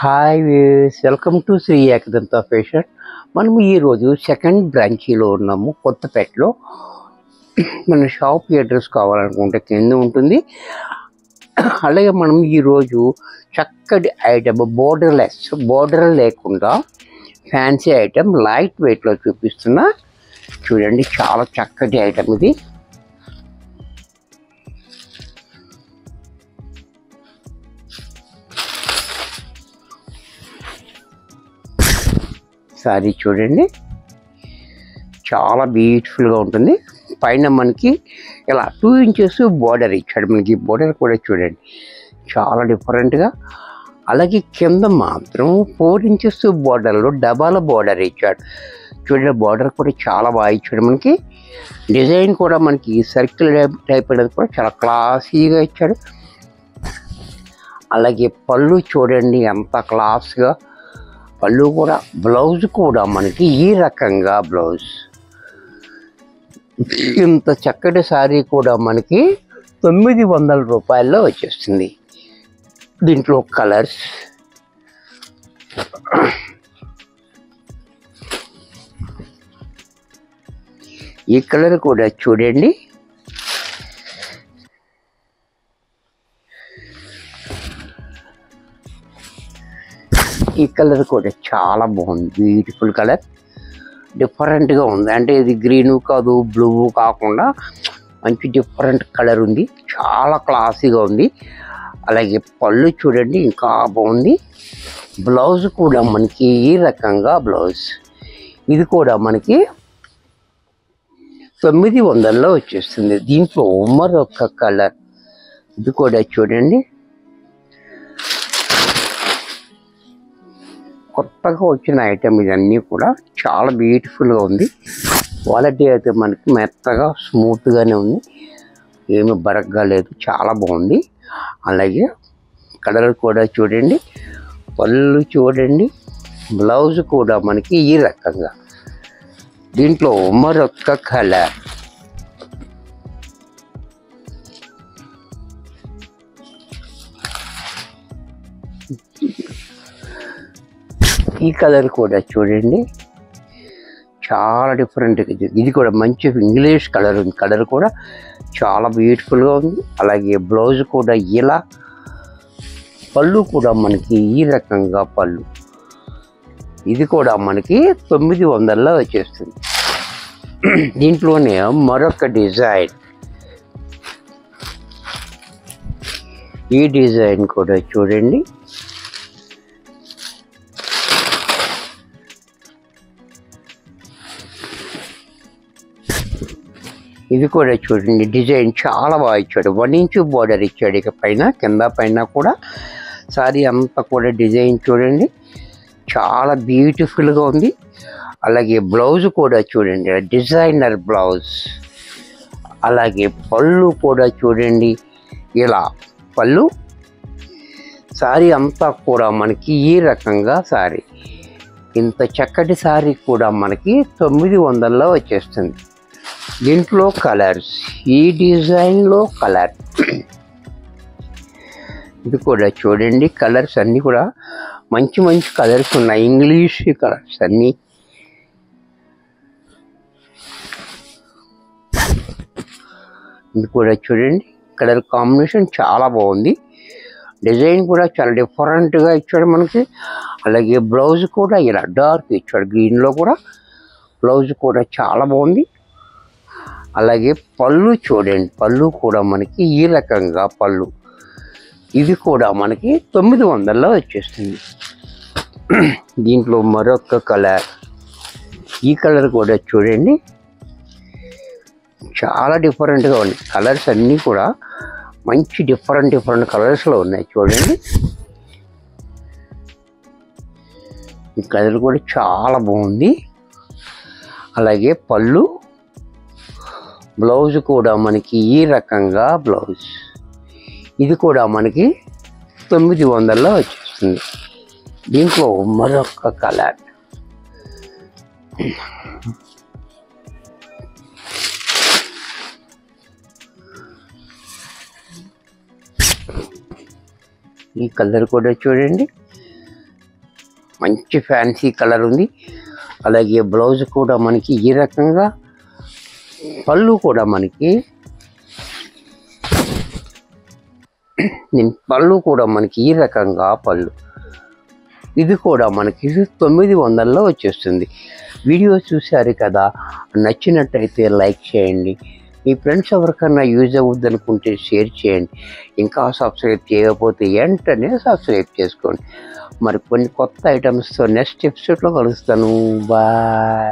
hi views welcome to Shri Ekadanta fashion మనము ఈరోజు second బ్రాంచీలో ఉన్నాము కొత్తపేటలో మన షాప్ అడ్రస్ కావాలనుకుంటే కింద ఉంటుంది అలాగే మనం ఈరోజు చక్కటి ఐటమ్ బోర్డర్లెస్ బోర్డర్ లేకుండా ఫ్యాన్సీ ఐటమ్ లైట్ వెయిట్లో చూపిస్తున్నా చూడండి చాలా చక్కటి ఐటమ్ ఇది సారీ చూడండి చాలా బ్యూటిఫుల్గా ఉంటుంది పైన మనకి ఇలా టూ ఇంచెస్ బోర్డర్ ఇచ్చాడు మనకి బోర్డర్ కూడా చూడండి చాలా డిఫరెంట్గా అలాగే కింద మాత్రం ఫోర్ ఇంచెస్ బోర్డర్లో డబాల బోర్డర్ ఇచ్చాడు చూడండి బోర్డర్ కూడా చాలా బాగా ఇచ్చాడు మనకి డిజైన్ కూడా మనకి సర్కిల్ టైప్ అనేది కూడా చాలా క్లాసీగా ఇచ్చాడు అలాగే పళ్ళు చూడండి ఎంత క్లాస్గా పళ్ళు కూడా బ్లౌజ్ కూడా మనకి ఈ రకంగా బ్లౌజ్ ఇంత చక్కటి శారీ కూడా మనకి తొమ్మిది వందల రూపాయల్లో వచ్చేస్తుంది దీంట్లో కలర్స్ ఈ కలర్ కూడా చూడండి ఈ కలర్ కూడా చాలా బాగుంది బ్యూటిఫుల్ కలర్ డిఫరెంట్గా ఉంది అంటే ఇది గ్రీన్ కాదు బ్లూ కాకుండా మంచి డిఫరెంట్ కలర్ ఉంది చాలా క్లాసీగా ఉంది అలాగే పళ్ళు చూడండి ఇంకా బాగుంది బ్లౌజ్ కూడా మనకి ఈ రకంగా బ్లౌజ్ ఇది కూడా మనకి తొమ్మిది వందల్లో వచ్చేస్తుంది దీంట్లో మరొక కలర్ ఇది కూడా చూడండి కొత్తగా వచ్చిన ఐటమ్ ఇదన్నీ కూడా చాలా బ్యూటిఫుల్గా ఉంది క్వాలిటీ అయితే మనకి మెత్తగా స్మూత్గానే ఉంది ఏమి బరగ్గా లేదు చాలా బాగుంది అలాగే కలర్ కూడా చూడండి పళ్ళు చూడండి బ్లౌజ్ కూడా మనకి ఈ రకంగా దీంట్లో మరొక్క కలర్ ఈ కలర్ కూడా చూడండి చాలా డిఫరెంట్ ఇది ఇది కూడా మంచి ఇంగ్లీష్ కలర్ ఉంది కలర్ కూడా చాలా బ్యూటిఫుల్గా ఉంది అలాగే బ్లౌజ్ కూడా ఇలా పళ్ళు కూడా మనకి ఈ రకంగా పళ్ళు ఇది కూడా మనకి తొమ్మిది వందల్లో వచ్చేస్తుంది దీంట్లోనే మరొక డిజైన్ ఈ డిజైన్ కూడా చూడండి ఇది కూడా చూడండి డిజైన్ చాలా బాగా ఇచ్చాడు వన్ ఇంచ్ బోర్డర్ ఇచ్చాడు ఇక పైన కింద పైన కూడా సారీ అంతా కూడా డిజైన్ చూడండి చాలా బ్యూటిఫుల్గా ఉంది అలాగే బ్లౌజ్ కూడా చూడండి డిజైనర్ బ్లౌజ్ అలాగే పళ్ళు కూడా చూడండి ఇలా పళ్ళు సారీ అంతా కూడా మనకి ఈ రకంగా సారీ ఇంత చక్కటి సారీ కూడా మనకి తొమ్మిది వందల్లో వచ్చేస్తుంది దీంట్లో కలర్స్ ఈ డిజైన్లో కలర్ ఇది కూడా చూడండి కలర్స్ అన్నీ కూడా మంచి మంచి కలర్స్ ఉన్నాయి ఇంగ్లీష్ కలర్స్ అన్నీ ఇది కూడా చూడండి కలర్ కాంబినేషన్ చాలా బాగుంది డిజైన్ కూడా చాలా డిఫరెంట్గా ఇచ్చాడు మనకి అలాగే బ్లౌజ్ కూడా ఇలా డార్క్ ఇచ్చాడు గ్రీన్లో కూడా బ్లౌజ్ కూడా చాలా బాగుంది అలాగే పళ్ళు చూడండి పళ్ళు కూడా మనకి ఈ రకంగా పళ్ళు ఇది కూడా మనకి తొమ్మిది వందల్లో వచ్చేస్తుంది దీంట్లో మరొక కలర్ ఈ కలర్ కూడా చూడండి చాలా డిఫరెంట్గా ఉంది కలర్స్ అన్నీ కూడా మంచి డిఫరెంట్ డిఫరెంట్ కలర్స్లో ఉన్నాయి చూడండి ఈ కలర్ కూడా చాలా బాగుంది అలాగే పళ్ళు బ్లౌజ్ కూడా మనకి ఈ రకంగా బ్లౌజ్ ఇది కూడా మనకి తొమ్మిది వందల్లో వచ్చేస్తుంది దీంట్లో మరొక కలర్ ఈ కలర్ కూడా చూడండి మంచి ఫ్యాన్సీ కలర్ ఉంది అలాగే బ్లౌజ్ కూడా మనకి ఈ రకంగా పళ్ళు కూడా మనకి దీని పళ్ళు కూడా మనకి ఈ రకంగా పళ్ళు ఇది కూడా మనకి తొమ్మిది వందల్లో వచ్చేస్తుంది వీడియో చూశారు కదా నచ్చినట్టయితే లైక్ చేయండి మీ ఫ్రెండ్స్ ఎవరికన్నా యూజ్ అవుద్ది అనుకుంటే షేర్ చేయండి ఇంకా సబ్స్క్రైబ్ చేయకపోతే వెంటనే సబ్స్క్రైబ్ చేసుకోండి మరి కొన్ని కొత్త ఐటమ్స్తో నెక్స్ట్ ఎపిసోడ్లో కలుస్తాను బాయ్